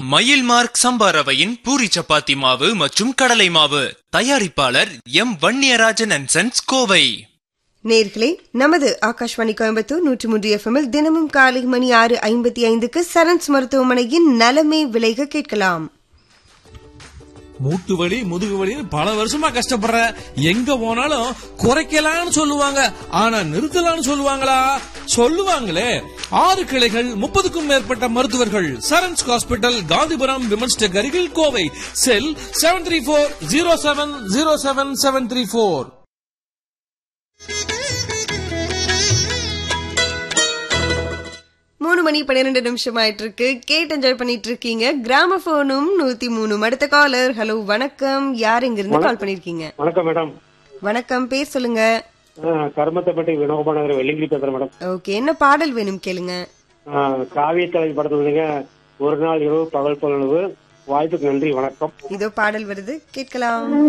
மயில் மார்க் சம்பா ரவையின் பூரி சப்பாத்தி மாவு மற்றும் கடலை மாவு தயாரிப்பாளர் M Vanniyarajan and sons Kovai நேர்களே நமது ஆகாஷ்வாணி கோயம்புத்தூர் நூற்றி மூன்று எஃப்எம்மில் தினமும் காலை மணி ஆறு ஐம்பத்தி ஐந்துக்கு சரண்ஸ் மருத்துவமனையின் நலமே விளைக கேட்கலாம் மூட்டு வலி முதுகு வலின்னு பல வருஷமா கஷ்டப்படுற எங்க போனாலும் குறைக்கலாம்னு சொல்லுவாங்க ஆனா நிறுத்தலாம்னு சொல்லுவாங்களா சொல்லுவாங்களே ஆறு கிளைகள் முப்பதுக்கும் மேற்பட்ட மருத்துவர்கள் Charans hospital Gandhipuram women's tech அருகில் Kovai cell seven three four zero seven zero seven seven three four மூணு மணி பன்னிரெண்டு நிமிஷம் ஆயிட்டு இருக்கு கேட்டு என்ஜாய் பண்ணிட்டு இருக்கீங்க கிராமபோனும் நூத்தி மூணு அடுத்த காலர் ஹலோ வணக்கம் யார் இங்க இருந்து கால் பண்ணிருக்கீங்க வணக்கம் மேடம் வணக்கம் பேர் சொல்லுங்க ஆஹ் கருமத்தைப்பட்டி வினோபநகர் வெள்ளிங்கிரி பேசுறேன் மேடம் ஓகே என்ன பாடல் வேணும் கேளுங்க ஆஹ் காவிய கலை படத்துல ஒரு நாள் இரவு பகல் பொழுது வாய்ப்புக்கு நன்றி வணக்கம் இதோ பாடல் வருது கேட்கலாம்